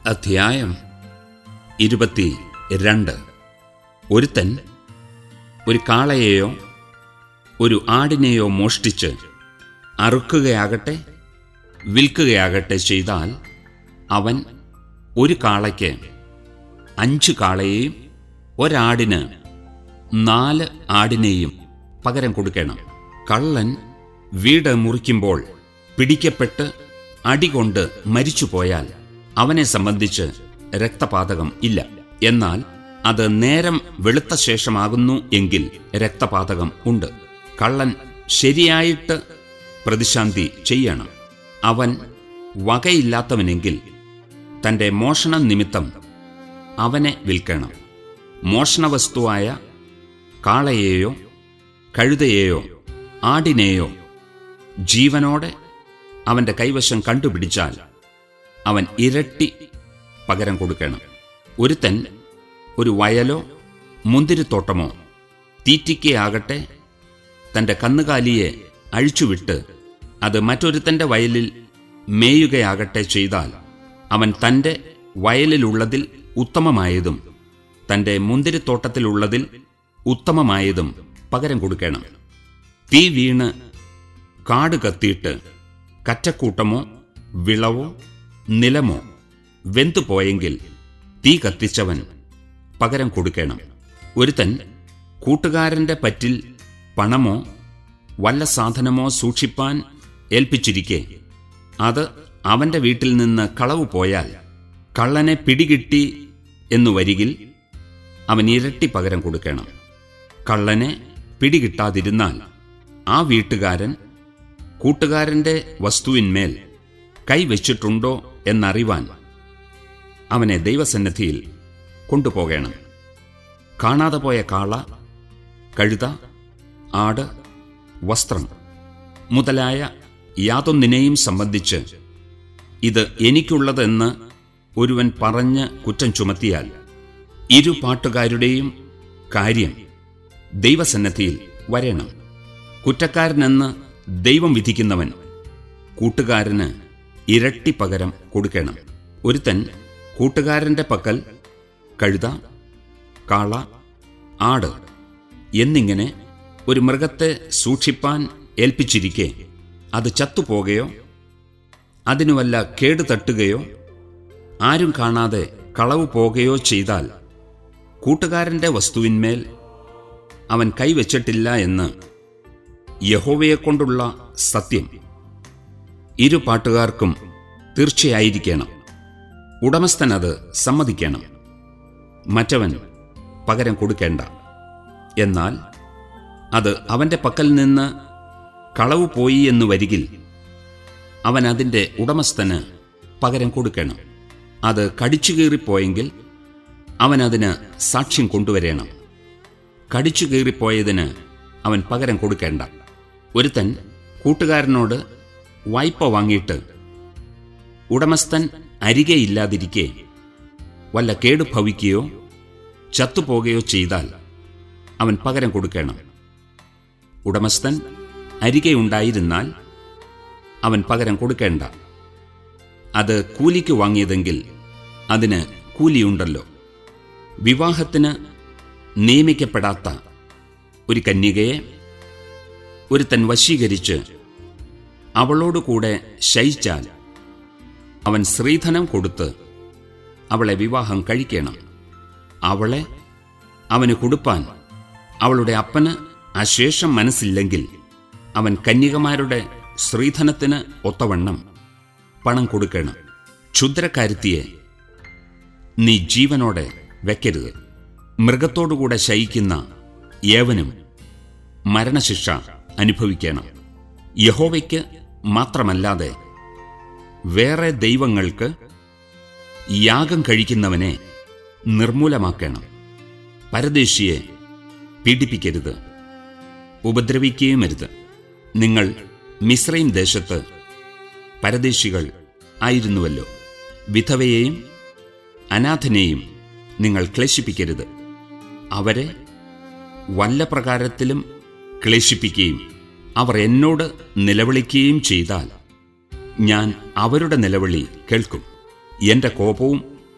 അധ്യായം ഇരുപത്തി രണ്ട് ഒരുത്തൻ ഒരു കാളയെയോ ഒരു ആടിനെയോ മോഷ്ടിച്ച് അറുക്കുകയാകട്ടെ വിൽക്കുകയാകട്ടെ ചെയ്താൽ അവൻ ഒരു കാളയ്ക്ക് അഞ്ച് കാളയെയും ഒരാടിന് നാല് ആടിനെയും പകരം കൊടുക്കണം കള്ളൻ വീട് മുറിക്കുമ്പോൾ പിടിക്കപ്പെട്ട് അടികൊണ്ട് മരിച്ചുപോയാൽ അവനെ സംബന്ധിച്ച് രക്തപാതകം ഇല്ല എന്നാൽ അത് നേരം വെളുത്ത ശേഷമാകുന്നു എങ്കിൽ രക്തപാതകം ഉണ്ട് കള്ളൻ ശരിയായിട്ട് പ്രതിശാന്തി ചെയ്യണം അവൻ വകയില്ലാത്തവനെങ്കിൽ തന്റെ മോഷണ നിമിത്തം അവനെ വിൽക്കണം മോഷണവസ്തുവായ കാളയെയോ കഴുതയെയോ ആടിനെയോ ജീവനോടെ അവന്റെ കൈവശം കണ്ടുപിടിച്ചാൽ അവൻ ഇരട്ടി പകരം കൊടുക്കണം ഒരുത്തൻ ഒരു വയലോ മുന്തിരിത്തോട്ടമോ തീറ്റിക്കയാകട്ടെ തന്റെ കന്നുകാലിയെ അഴിച്ചുവിട്ട് അത് മറ്റൊരുത്തന്റെ വയലിൽ മേയുകയാകട്ടെ ചെയ്താൽ അവൻ തന്റെ വയലിലുള്ളതിൽ ഉത്തമമായതും തന്റെ മുന്തിരിത്തോട്ടത്തിലുള്ളതിൽ ഉത്തമമായതും പകരം കൊടുക്കണം തീ വീണ് കാട് കത്തിയിട്ട് കറ്റക്കൂട്ടമോ വിളവോ നിലമോ വെന്തുപോയെങ്കിൽ തീ കത്തിച്ചവൻ പകരം കൊടുക്കണം ഒരുത്തൻ കൂട്ടുകാരന്റെ പറ്റിൽ പണമോ വല്ല സാധനമോ സൂക്ഷിപ്പാൻ ഏൽപ്പിച്ചിരിക്കെ അത് അവന്റെ വീട്ടിൽ നിന്ന് കളവ് പോയാൽ കള്ളനെ പിടികിട്ടി എന്നു വരികിൽ അവൻ ഇരട്ടി പകരം കൊടുക്കണം കള്ളനെ പിടികിട്ടാതിരുന്നാൽ ആ വീട്ടുകാരൻ കൂട്ടുകാരന്റെ വസ്തുവിന്മേൽ കൈവച്ചിട്ടുണ്ടോ എന്നറിവാൻ അവനെ ദൈവസന്നിധിയിൽ കൊണ്ടുപോകണം കാണാതെ പോയ കാള കഴുത ആട് വസ്ത്രം മുതലായ യാതൊന്നിനെയും സംബന്ധിച്ച് ഇത് എനിക്കുള്ളതെന്ന് ഒരുവൻ പറഞ്ഞ് കുറ്റം ചുമത്തിയാൽ ഇരു പാട്ടുകാരുടെയും കാര്യം ദൈവസന്നദ്ധിയിൽ വരണം കുറ്റക്കാരനെന്ന് ദൈവം വിധിക്കുന്നവൻ കൂട്ടുകാരന് ഇരട്ടി പകരം കൊടുക്കണം ഒരുത്തൻ കൂട്ടുകാരന്റെ പക്കൽ കഴുത കാള ആട് എന്നിങ്ങനെ ഒരു മൃഗത്തെ സൂക്ഷിപ്പാൻ ഏൽപ്പിച്ചിരിക്കെ അത് ചത്തുപോകുകയോ അതിനു വല്ല കേട് തട്ടുകയോ ആരും കാണാതെ കളവ് പോകുകയോ ചെയ്താൽ കൂട്ടുകാരന്റെ വസ്തുവിന്മേൽ അവൻ കൈവച്ചിട്ടില്ല എന്ന് യഹോവയെക്കൊണ്ടുള്ള സത്യം ഇരു പാട്ടുകാർക്കും തീർച്ചയായിരിക്കണം ഉടമസ്ഥൻ അത് സമ്മതിക്കണം മറ്റവൻ പകരം കൊടുക്കേണ്ട എന്നാൽ അത് അവന്റെ പക്കൽ നിന്ന് കളവ് പോയി എന്ന് വരികിൽ അവൻ അതിന്റെ ഉടമസ്ഥന് പകരം കൊടുക്കണം അത് കടിച്ചുകീറിപ്പോയെങ്കിൽ അവൻ അതിന് സാക്ഷ്യം കൊണ്ടുവരേണം കടിച്ചുകീറിപ്പോയതിന് അവൻ പകരം കൊടുക്കേണ്ട ഒരുത്തൻ കൂട്ടുകാരനോട് വായ്പ വാങ്ങിയിട്ട് ഉടമസ്ഥൻ അരികെ ഇല്ലാതിരിക്കെ വല്ല കേട് ഭവിക്കുകയോ ചത്തുപോകുകയോ ചെയ്താൽ അവൻ പകരം കൊടുക്കണം ഉടമസ്ഥൻ അരികെ ഉണ്ടായിരുന്നാൽ അവൻ പകരം കൊടുക്കേണ്ട അത് കൂലിക്ക് വാങ്ങിയതെങ്കിൽ അതിന് കൂലിയുണ്ടല്ലോ വിവാഹത്തിന് നിയമിക്കപ്പെടാത്ത ഒരു കന്യകയെ ഒരുത്തൻ വശീകരിച്ച് അവളോടുകൂടെ ശയിച്ചാൽ അവൻ സ്ത്രീധനം കൊടുത്ത് അവളെ വിവാഹം കഴിക്കണം അവളെ അവന് കൊടുപ്പാൻ അവളുടെ അപ്പന് അശേഷം മനസ്സില്ലെങ്കിൽ അവൻ കന്യകമാരുടെ സ്ത്രീധനത്തിന് ഒത്തവണ്ണം പണം കൊടുക്കണം ക്ഷുദ്രക്കാരുത്തിയെ നീ ജീവനോടെ വെക്കരുത് മൃഗത്തോടുകൂടെ ശയിക്കുന്ന ഏവനും മരണശിക്ഷ അനുഭവിക്കണം യഹോവയ്ക്ക് മാത്രമല്ലാതെ വേറെ ദൈവങ്ങൾക്ക് യാഗം കഴിക്കുന്നവനെ നിർമൂലമാക്കണം പരദേശിയെ പീഡിപ്പിക്കരുത് ഉപദ്രവിക്കുകയുമരുത് നിങ്ങൾ മിശ്രൈം ദേശത്ത് പരദേശികൾ ആയിരുന്നുവല്ലോ വിധവയെയും അനാഥനെയും നിങ്ങൾ ക്ലേശിപ്പിക്കരുത് അവരെ വല്ല പ്രകാരത്തിലും ക്ലേശിപ്പിക്കുകയും അവർ എന്നോട് നിലവിളിക്കുകയും ചെയ്താൽ ഞാൻ അവരുടെ നിലവിളി കേൾക്കും എന്റെ കോപവും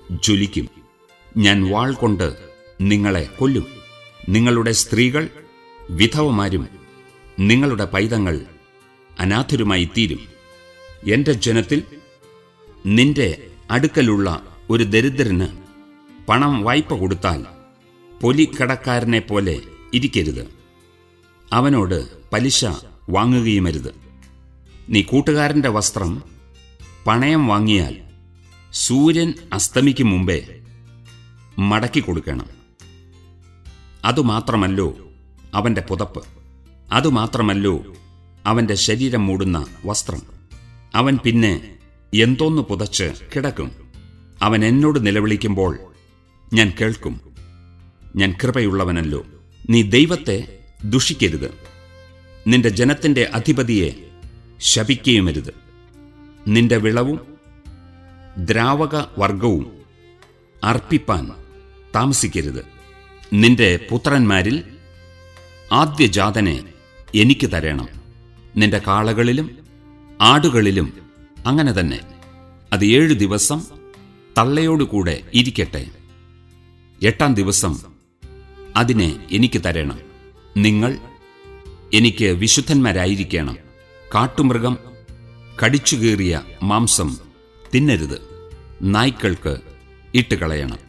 ജ്വലിക്കും ഞാൻ വാൾ കൊണ്ട് നിങ്ങളെ കൊല്ലും നിങ്ങളുടെ സ്ത്രീകൾ വിധവമാരും നിങ്ങളുടെ പൈതങ്ങൾ അനാഥരുമായി തീരും എന്റെ ജനത്തിൽ നിന്റെ അടുക്കലുള്ള ഒരു ദരിദ്രന് പണം വായ്പ കൊടുത്താൽ പൊലിക്കടക്കാരനെ പോലെ ഇരിക്കരുത് അവനോട് പലിശ വാങ്ങുകയുമരുത് നീ കൂട്ടുകാരന്റെ വസ്ത്രം പണയം വാങ്ങിയാൽ സൂര്യൻ അസ്തമിക്കും മുമ്പേ മടക്കി കൊടുക്കണം അതുമാത്രമല്ലോ അവന്റെ പുതപ്പ് അതുമാത്രമല്ലോ അവന്റെ ശരീരം മൂടുന്ന വസ്ത്രം അവൻ പിന്നെ എന്തോന്ന് പുതച്ച് കിടക്കും അവൻ എന്നോട് നിലവിളിക്കുമ്പോൾ ഞാൻ കേൾക്കും ഞാൻ കൃപയുള്ളവനല്ലോ നീ ദൈവത്തെ ദുഷിക്കരുത് നിന്റെ ജനത്തിന്റെ അധിപതിയെ ശപിക്കുകയുമരുത് നിന്റെ വിളവും ദ്രാവക വർഗവും അർപ്പിപ്പാൻ താമസിക്കരുത് നിന്റെ പുത്രന്മാരിൽ ആദ്യജാതനെ എനിക്ക് തരണം നിന്റെ കാളകളിലും ആടുകളിലും അങ്ങനെ തന്നെ അത് ഏഴു ദിവസം തള്ളയോടുകൂടെ ഇരിക്കട്ടെ എട്ടാം ദിവസം അതിനെ എനിക്ക് തരണം നിങ്ങൾ എനിക്ക് വിശുദ്ധന്മാരായിരിക്കണം കാട്ടുമൃഗം കടിച്ചുകീറിയ മാംസം തിന്നരുത് നായ്ക്കൾക്ക് ഇട്ടുകളയണം